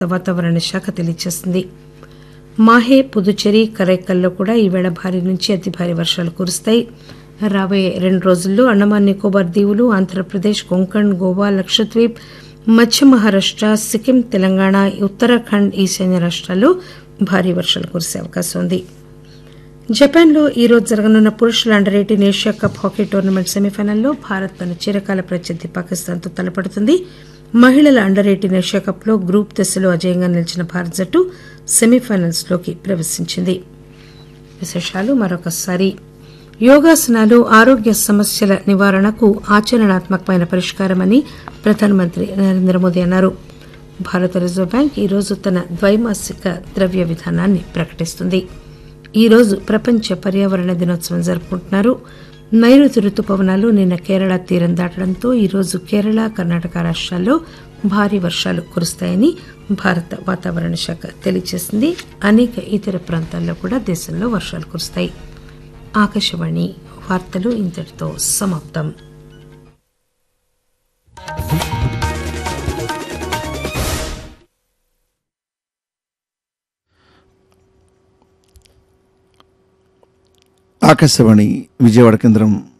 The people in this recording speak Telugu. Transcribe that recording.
వాతావరణ శాఖ తెలియజేసింది మాహే పుదుచ్చేరి కరైకల్లో కూడా ఈవేళ భారీ నుంచి అతి భారీ వర్షాలు కురుస్తాయి రాబోయే రెండు రోజుల్లో అండమాన్ నికోబార్ దీవులు ఆంధ్రప్రదేశ్ కొంకణ్ గోవా లక్షద్వీప్ మధ్య మహారాష్ట సిక్కిం తెలంగాణ ఉత్తరాఖండ్ ఈశాన్య రాష్ట్రాల్లో భారీ వర్షాలు కురిసే అవకాశం ఉంది జపాన్లో ఈ రోజు జరగనున్న పురుషుల under eighteen Asia cup hockey tournament సెమీఫైనల్లో భారత్ తన చిరకాల ప్రత్యర్థి పాకిస్తాన్తో తలపడుతుంది మహిళల అండర్ ఎయిటీన్ ఏషియా కప్లో గ్రూప్ దశలో అజయంగా నిలిచిన భారత జట్టు సెమీఫైనల్స్ లోకి ప్రవేశించింది విశేషాలు మరొకసారి యోగాసనాలు ఆరోగ్య సమస్యల నివారణకు ఆచరణాత్మకమైన పరిష్కారమని ప్రధానమంత్రి నరేంద్ర మోదీ అన్నారు భారత రిజర్వ్ బ్యాంక్ ఈరోజు తన ద్వైమాసిక ద్రవ్య విధానాన్ని ప్రకటిస్తుంది ఈరోజు ప్రపంచ పర్యావరణ దినోత్సవం జరుపుకుంటున్నారు నైరుతి రుతుపవనాలు నిన్న కేరళ తీరం దాటడంతో ఈరోజు కేరళ కర్ణాటక రాష్ట్రాల్లో భారీ వర్షాలు కురుస్తాయని భారత వాతావరణ శాఖ తెలియజేసింది అనేక ఇతర ప్రాంతాల్లో కూడా దేశంలో వర్షాలు కురుస్తాయి ఆకాశవాణి వార్తలు ఇంతటితో సమాప్తం ఆకాశవాణి విజయవాడ కేంద్రం